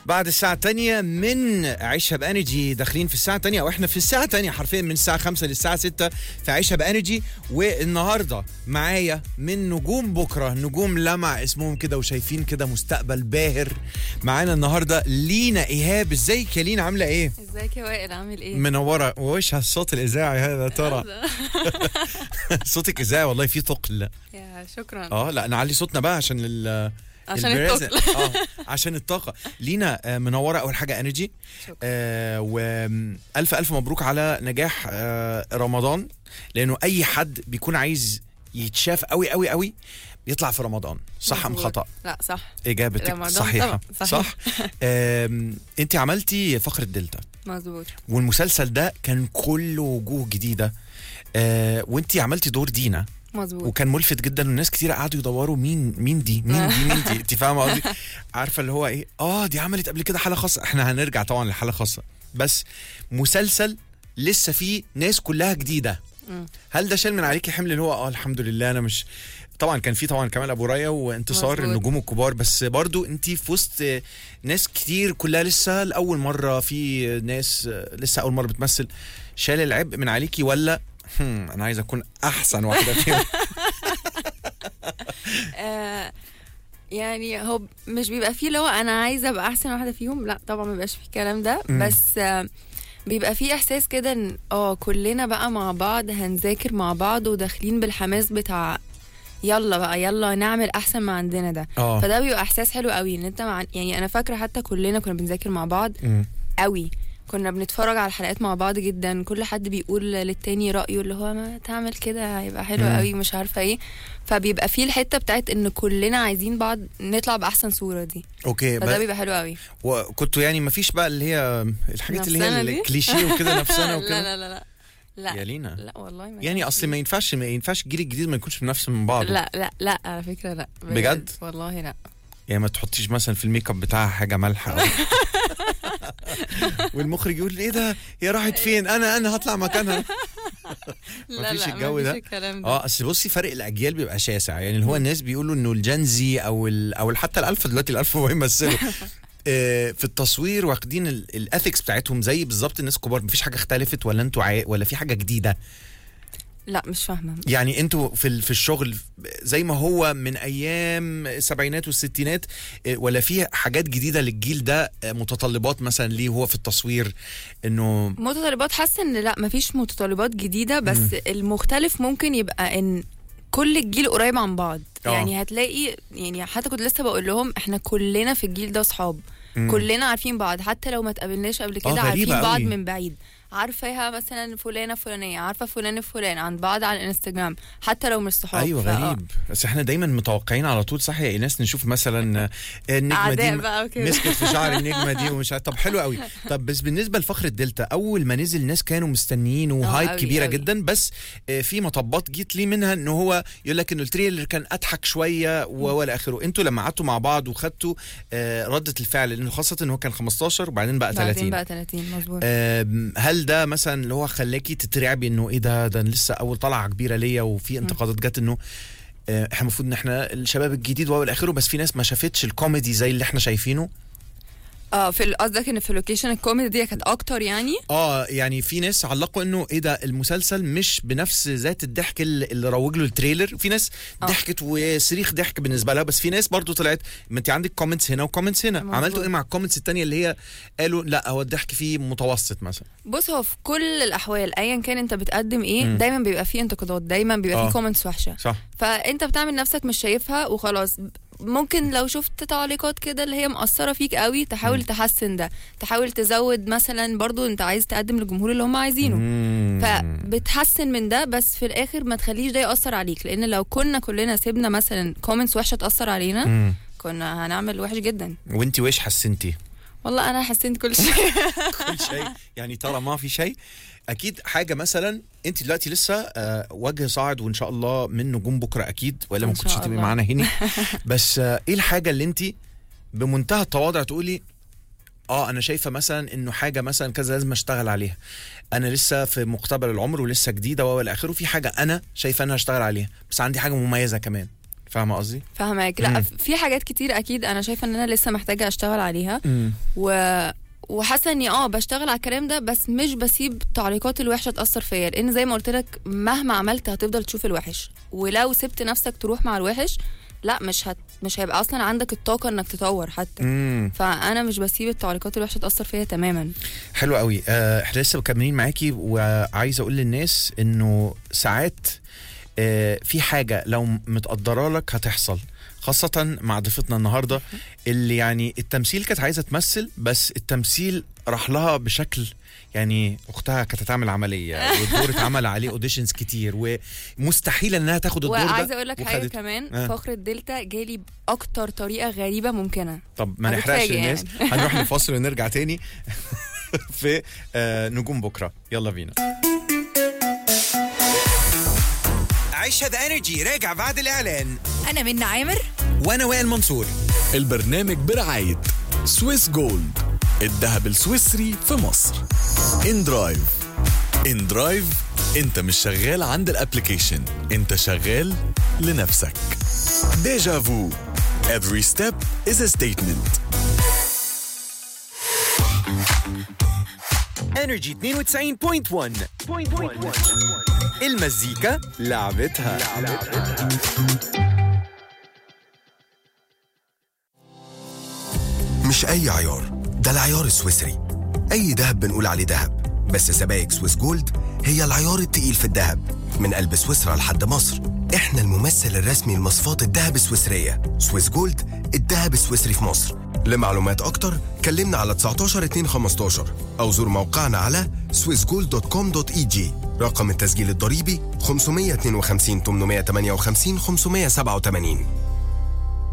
بعد الساعة الثانية من عيشها بانرجي داخلين في الساعة الثانية واحنا في الساعة الثانية حرفيا من الساعة 5 للساعة 6 في عيشها بانرجي والنهاردة معايا من نجوم بكرة نجوم لمع اسمهم كده وشايفين كده مستقبل باهر معانا النهاردة لينا ايهاب ازيك يا لينا عاملة ايه؟ ازيك يا وائل عامل ايه؟ منورة وش هالصوت الاذاعي هذا يا ترى صوتك اذاعي والله فيه ثقل يا شكرا اه لا نعلي صوتنا بقى عشان ال عشان البريزن. التوكل اه عشان الطاقه لينا آه، منوره اول حاجه انرجي شكرا. آه والف الف مبروك على نجاح آه رمضان لانه اي حد بيكون عايز يتشاف قوي قوي قوي بيطلع في رمضان صح ام مظبوط. خطا لا صح اجابتك رمضان صحيحه طبعا، صحيح. صح آم، انت عملتي فقره دلتا مظبوط والمسلسل ده كان كله وجوه جديده آه وانت عملتي دور دينا مظبوط وكان ملفت جدا والناس كتير قعدوا يدوروا مين مين دي مين دي مين دي انت فاهمه قصدي عارفه اللي هو ايه اه دي عملت قبل كده حاله خاصه احنا هنرجع طبعا لحاله خاصه بس مسلسل لسه فيه ناس كلها جديده مم. هل ده شال من عليكي حمل اللي هو اه الحمد لله انا مش طبعا كان في طبعا كمال ابو ريا وانتصار مظبوط. النجوم الكبار بس برضو انت في وسط ناس كتير كلها لسه لاول مره في ناس لسه اول مره بتمثل شال العبء من عليكي ولا هم انا عايز اكون احسن واحده فيهم آه يعني هو مش بيبقى فيه اللي هو انا عايزه ابقى احسن واحده فيهم لا طبعا ما بيبقاش فيه الكلام ده مم. بس آه بيبقى فيه احساس كده ان اه كلنا بقى مع بعض هنذاكر مع بعض وداخلين بالحماس بتاع يلا بقى يلا نعمل احسن ما عندنا ده اه فده بيبقى احساس حلو قوي ان انت مع يعني انا فاكره حتى كلنا كنا بنذاكر مع بعض مم. قوي كنا بنتفرج على الحلقات مع بعض جدا كل حد بيقول للتاني رأيه اللي هو ما تعمل كده هيبقى حلو مم. قوي مش عارفة ايه فبيبقى فيه الحتة بتاعت ان كلنا عايزين بعض نطلع بأحسن صورة دي اوكي فده ب... بيبقى حلو قوي وكنتوا يعني ما فيش بقى اللي هي الحاجات اللي نفسنا هي دي؟ الكليشيه وكده نفسنا لا وكده لا لا لا لا يا لينا لا والله ما يعني كانش اصل ما فيه. ينفعش ما ينفعش الجيل الجديد ما يكونش بنفس من بعض لا لا لا على فكرة لا بجد؟ والله لا يعني ما تحطيش مثلا في الميك اب بتاعها حاجه مالحه أو- والمخرج يقول ايه ده هي راحت فين انا انا هطلع مكانها لا مفيش لا الجو مفيش ده؟ الكلام ده اه اصل بصي فرق الاجيال بيبقى شاسع يعني اللي هو الناس بيقولوا انه الجنزي او ال او حتى الالفا دلوقتي الالفا هو يمثلوا آه، في التصوير واخدين الاثكس بتاعتهم زي بالظبط الناس الكبار مفيش حاجه اختلفت ولا انتوا عا... ولا في حاجه جديده لا مش فاهمة يعني انتوا في ال- في الشغل زي ما هو من ايام السبعينات والستينات اه، ولا في حاجات جديده للجيل ده اه، متطلبات مثلا ليه هو في التصوير انه متطلبات حاسه ان لا مفيش متطلبات جديده بس المختلف ممكن يبقى ان كل الجيل قريب عن بعض آه. يعني هتلاقي يعني حتى كنت لسه بقول لهم احنا كلنا في الجيل ده صحاب مم. كلنا عارفين بعض حتى لو ما تقابلناش قبل كده غريبة عارفين بعض قوي. من بعيد عارفاها مثلا فلانه فلانيه عارفه فلان فلان عن بعض على الانستجرام حتى لو مش صحاب ايوه فآه. غريب بس احنا دايما متوقعين على طول صح يا ايناس نشوف مثلا اه، النجمه اعداء دي بقى وكده مسكت في شعر النجمه دي ومش عارف- طب حلو قوي طب بس بالنسبه لفخر الدلتا اول ما نزل الناس كانوا مستنيين وهايب قوي كبيره قوي. جدا بس آه، في مطبات جيت لي منها ان هو يقول لك انه التريلر كان اضحك شويه و- والى اخره انتوا لما قعدتوا مع بعض وخدتوا آه، رده الفعل لانه خاصه ان هو كان 15 وبعدين بقى بعدين 30 بقى 30 مظبوط آم، هل ده مثلا اللي هو خلاكي تترعبي انه ايه ده ده أنا لسه اول طلعه كبيره ليا وفي انتقادات جت انه آه، احنا المفروض ان احنا الشباب الجديد والى اخره بس في ناس ما شافتش الكوميدي زي اللي احنا شايفينه اه في ال- قصدك ان في اللوكيشن الكوميدي دي كانت اكتر يعني اه يعني في ناس علقوا انه ايه ده المسلسل مش بنفس ذات الضحك اللي اللي روج له التريلر في ناس آه. ضحكت وصريخ ضحك بالنسبه لها بس في ناس برضو طلعت ما انت عندك كومنتس هنا وكومنتس هنا مظبوط. عملتوا ايه مع الكومنتس التانية اللي هي قالوا لا هو الضحك فيه متوسط مثلا بص هو في كل الاحوال ايا كان انت بتقدم ايه مم. دايما بيبقى فيه انتقادات دايما بيبقى آه. فيه كومنتس وحشه صح فانت بتعمل نفسك مش شايفها وخلاص ممكن لو شفت تعليقات كده اللي هي مأثرة فيك قوي تحاول مم. تحسن ده تحاول تزود مثلا برضو انت عايز تقدم للجمهور اللي هم عايزينه مم. فبتحسن من ده بس في الاخر ما تخليش ده يأثر عليك لان لو كنا كلنا سيبنا مثلا كومنتس وحشة تأثر علينا مم. كنا هنعمل وحش جدا وانت ويش حسنتي والله انا حسنت كل شيء كل شيء يعني ترى ما في شيء اكيد حاجه مثلا انت دلوقتي لسه آه، وجه صاعد وان شاء الله من نجوم بكره اكيد ولا ما إن شاء كنتش هتبقي الله. معانا هنا بس آه، ايه الحاجه اللي انت بمنتهى التواضع تقولي اه انا شايفه مثلا انه حاجه مثلا كذا لازم اشتغل عليها انا لسه في مقتبل العمر ولسه جديده والى اخره في حاجه انا شايفه انا هشتغل عليها بس عندي حاجه مميزه كمان فاهمه قصدي فاهمك لا مم. في حاجات كتير اكيد انا شايفه ان انا لسه محتاجه اشتغل عليها و وحاسه اني اه بشتغل على الكلام ده بس مش بسيب التعليقات الوحشه تاثر فيا لان زي ما قلت لك مهما عملت هتفضل تشوف الوحش ولو سبت نفسك تروح مع الوحش لا مش هت... مش هيبقى اصلا عندك الطاقه انك تطور حتى امم فانا مش بسيب التعليقات الوحشه تاثر فيا تماما حلو قوي آه، احنا لسه مكملين معاكي وعايز اقول للناس انه ساعات آه، في حاجه لو متقدره لك هتحصل خاصة مع ضيفتنا النهاردة اللي يعني التمثيل كانت عايزة تمثل بس التمثيل راح لها بشكل يعني اختها كانت هتعمل عمليه والدور اتعمل عليه اوديشنز كتير ومستحيل انها تاخد الدور ده وعايزه اقول لك حاجه وخدته. كمان آه. فقره دلتا جالي باكتر طريقه غريبه ممكنه طب ما نحرقش هتتفاجئ الناس يعني. هنروح لفاصل ونرجع تاني في آه، نجوم بكره يلا بينا عيشها ذا انرجي راجع بعد الاعلان أنا منى عامر وانا وائل منصور البرنامج برعاية سويس جولد الذهب السويسري في مصر ان درايف ان درايف انت مش شغال عند الابليكيشن انت شغال لنفسك ديجا فو every step is a statement انرجي 92.1 المزيكا لعبتها مش أي عيار ده العيار السويسري أي دهب بنقول عليه دهب بس سبائك سويس جولد هي العيار التقيل في الدهب من قلب سويسرا لحد مصر احنا الممثل الرسمي لمصفات الدهب السويسرية سويس جولد الدهب السويسري في مصر لمعلومات أكتر كلمنا على 19 2 15 أو زور موقعنا على swissgold.com.eg رقم التسجيل الضريبي 552 858 587